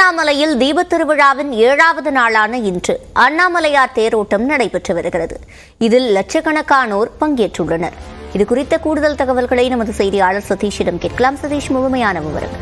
திருவண்ணாமலையில் தீபத் திருவிழாவின் ஏழாவது நாளான இன்று அண்ணாமலையார் தேரோட்டம் நடைபெற்று வருகிறது இதில் லட்சக்கணக்கானோர் பங்கேற்றுள்ளனர் இது குறித்த கூடுதல் தகவல்களை நமது செய்தியாளர் சதீஷிடம் கேட்கலாம் சதீஷ் முழுமையான விவரங்கள்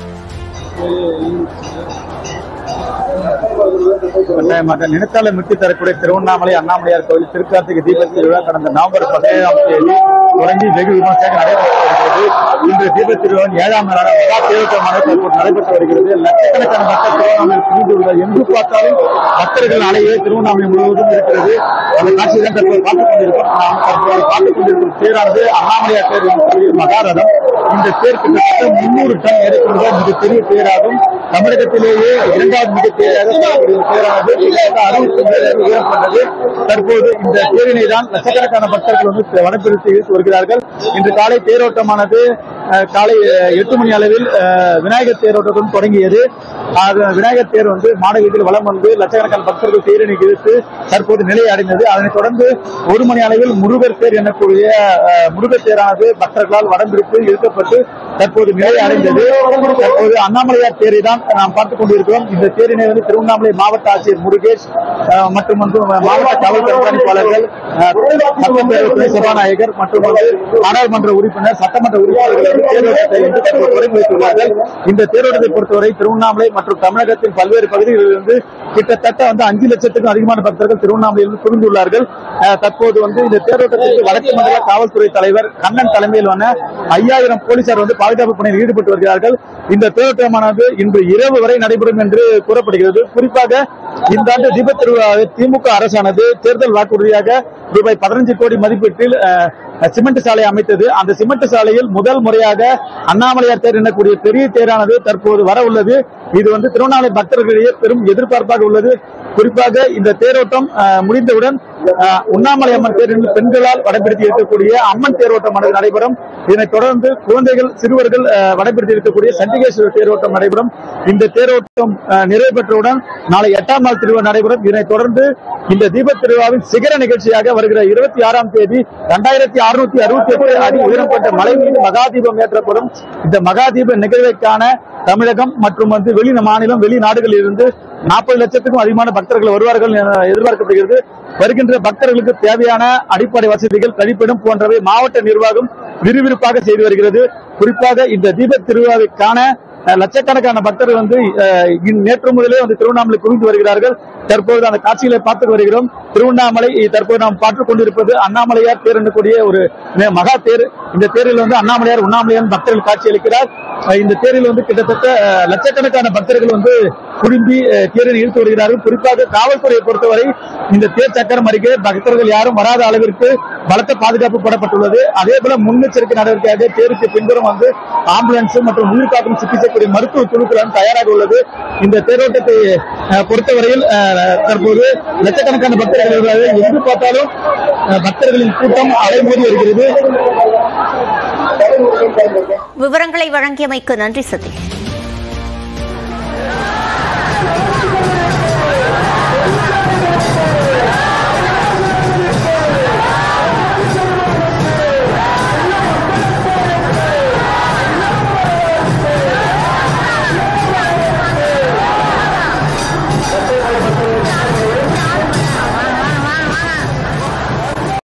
கட்டாயமாக நினைத்தால மிட்டி தரக்கூடிய திருவண்ணாமலை அண்ணாமலையார் கோயில் திருக்கார்த்திகை தீபத் திருவிழா கடந்த நவம்பர் பதினேழாம் தேதி தொடங்கி வெகு விமர்சையாக நடைபெற்று வருகிறது இன்று தீபத் திருவிழாவின் ஏழாம் நாளான மகா தேரோட்டமான தற்போது நடைபெற்று வருகிறது லட்சக்கணக்கான மக்கள் திருவண்ணாமலை குவிந்துள்ளார் எங்கு பார்த்தாலும் பக்தர்கள் அலையே திருவண்ணாமலை முழுவதும் இருக்கிறது அந்த காட்சியை தான் தற்போது பார்த்துக் கொண்டிருக்கிறோம் நாம் தற்போது பார்த்துக் கொண்டிருக்கும் தேரானது அண்ணாமலையார் தேர் எனக்கூடிய மகாரதம் இந்த தேர் கிட்டத்தட்ட முன்னூறு டன் எடை கொண்ட மிகப்பெரிய தேராகும் தமிழகத்திலேயே இரண்டாவது மிக தேராக சொல்லக்கூடிய தேரானது கிட்டத்தட்ட அறுபத்தி ஒன்பது உயரம் கொண்டது தற்போது இந்த தேரினை தான் லட்சக்கணக்கான பக்தர்கள் வந்து வனப்பெருத்தி இழுத்து வருகிறார்கள் இன்று காலை தேரோட்டமானது அஹ், காலை அஹ், எட்டு மணி அளவில் அஹ், விநாயகர் தேரோட்டத்துடன் தொடங்கியது அது விநாயகர் தேர் வந்து மாநகரத்தில் வலம் வந்து லட்சக்கணக்கான பக்தர்கள் தேரினை இழுத்து தற்போது நிலை அடைந்தது அதனைத் தொடர்ந்து ஒரு மணி அளவில் முருகர் தேர் எனக்கூடிய அஹ், முருகர் தேரானது பக்தர்களால் வடம் பிடித்து இழுக்கப்பட்டு தற்போது நிலை அடைந்தது தற்போது அண்ணாமலையார் தேரை தான் நாம் பார்த்துக் கொண்டிருக்கிறோம் இந்த தேரினை வந்து திருவண்ணாமலை மாவட்ட ஆட்சியர் முருகேஷ் அஹ், மற்றும் வந்து மாவட்ட காவல் கண்காணிப்பாளர்கள் அஹ், சட்டப்பேரவை துணை சபாநாயகர் மற்றும் வந்து நாடாளுமன்ற உறுப்பினர் சட்டமன்ற உறுப்பினர்கள் வந்து தேரோட்டத்தை இன்று தற்போது தொடங்கி வைத்துள்ளார்கள் இந்த தேரோட்டத்தை பொறுத்தவரை திருவண்ணாமலை மற்றும் தமிழகத்தின் பல்வேறு பகுதிகளிலிருந்து கிட்டத்தட்ட வந்து அஞ்சு லட்சத்துக்கும் அதிகமான பக்தர்கள் திருவண்ணாமலையில் குவிந்துள்ளார்கள் அஹ், தற்போது வந்து இந்த தேரோட்டத்திற்கு வடக்கு மண்டல காவல்துறை தலைவர் கண்ணன் தலைமையிலான ஐயாயிரம் போலீசார் வந்து பாதுகாப்பு பணியில் ஈடுபட்டு வருகிறார்கள் இந்த தேரோட்டமானது இன்று இரவு வரை நடைபெறும் என்று கூறப்படுகிறது குறிப்பாக இந்த ஆண்டு தீபத் திருவிழாவை திமுக அரசானது தேர்தல் வாக்குறுதியாக ரூபாய் பதினஞ்சு கோடி மதிப்பீட்டில் அஹ், சிமெண்ட் சாலை அமைத்தது அந்த சிமெண்ட் சாலையில் முதல் முறையாக அண்ணாமலையார் தேர் என்னக்கூடிய பெரிய தேரானது தற்போது வர உள்ளது இது வந்து திருவண்ணாமலை பக்தர்களிடையே பெரும் எதிர்பார்ப்பாக உள்ளது குறிப்பாக இந்த தேரோட்டம் அஹ், முடிந்தவுடன் அஹ், உண்ணாமலை அம்மன் தேர் என்று பெண்களால் வடம்பிடித்து இருக்கக்கூடிய அம்மன் தேரோட்டமானது நடைபெறும் இதனைத் தொடர்ந்து குழந்தைகள் சிறுவர்கள் அஹ், வடம்பிடித்து இருக்கக்கூடிய சண்டிகேஸ்வரர் தேரோட்டம் நடைபெறும் இந்த தேரோட்டம் அஹ், நிறைவு பெற்றவுடன் நாளை எட்டாம் நாள் திருவிழா நடைபெறும் இதனைத் தொடர்ந்து இந்த தீபத் திருவிழாவின் சிகர நிகழ்ச்சியாக வருகிற இருபத்தி ஆறாம் தேதி இரண்டாயிரத்தி அறுநூத்தி அறுபத்தி எட்டு அடி உயரம் கொண்ட மலை மீது மகாதீபம் ஏற்றப்படும் இந்த மகாதீப நிகழ்வைக்கான தமிழகம் மற்றும் வந்து வெளி மாநிலம் வெளிநாடுகளில் இருந்து நாற்பது லட்சத்துக்கும் அதிகமான பக்தர்கள் வருவார்கள் என எதிர்பார்க்கப்படுகிறது வருகின்ற பக்தர்களுக்கு தேவையான அடிப்படை வசதிகள் கழிப்பிடம் போன்றவை மாவட்ட நிர்வாகம் விறுவிறுப்பாக செய்து வருகிறது குறிப்பாக இந்த தீபத் திருவிழாவிற்கான அஹ், லட்சக்கணக்கான பக்தர்கள் வந்து அஹ், இன் நேற்று முதலே வந்து திருவண்ணாமலை குவிந்து வருகிறார்கள் தற்போது அந்த காட்சிகளை பார்த்து வருகிறோம் திருவண்ணாமலை தற்போது நாம் பார்த்துக் கொண்டிருப்பது அண்ணாமலையார் தேர் என்னக்கூடிய ஒரு நே- மகா தேர் இந்த தேரில் வந்து அண்ணாமலையார் உண்ணாமலையார் பக்தர்கள் காட்சி அளிக்கிறார் அஹ், இந்த தேரில் வந்து கிட்டத்தட்ட அஹ், லட்சக்கணக்கான பக்தர்கள் வந்து குடும்பி அஹ், தேரில் இழுத்து வருகிறார்கள் குறிப்பாக காவல்துறையை பொறுத்தவரை இந்த தேர் சக்கரம் அருகே பக்தர்கள் யாரும் வராத அளவிற்கு பலத்த பாதுகாப்பு போடப்பட்டுள்ளது அதே போல முன்னெச்சரிக்கை நடவடிக்கையாக தேருக்கு பின்புறம் வந்து ஆம்புலன்ஸ் மற்றும் உயிர்காக்கும் சிகிச்சைக்குரிய மருத்துவ குழுக்களும் தயாராக உள்ளது இந்த தேரோட்டத்தை அஹ், பொறுத்தவரையில் அஹ், தற்போது லட்சக்கணக்கான பக்தர்கள் வருகிறார்கள். எங்கு பார்த்தாலும் அஹ், பக்தர்களின் கூட்டம் அலைமோதி வருகிறது விவரங்களை வழங்கியமைக்கு நன்றி சதீஷ்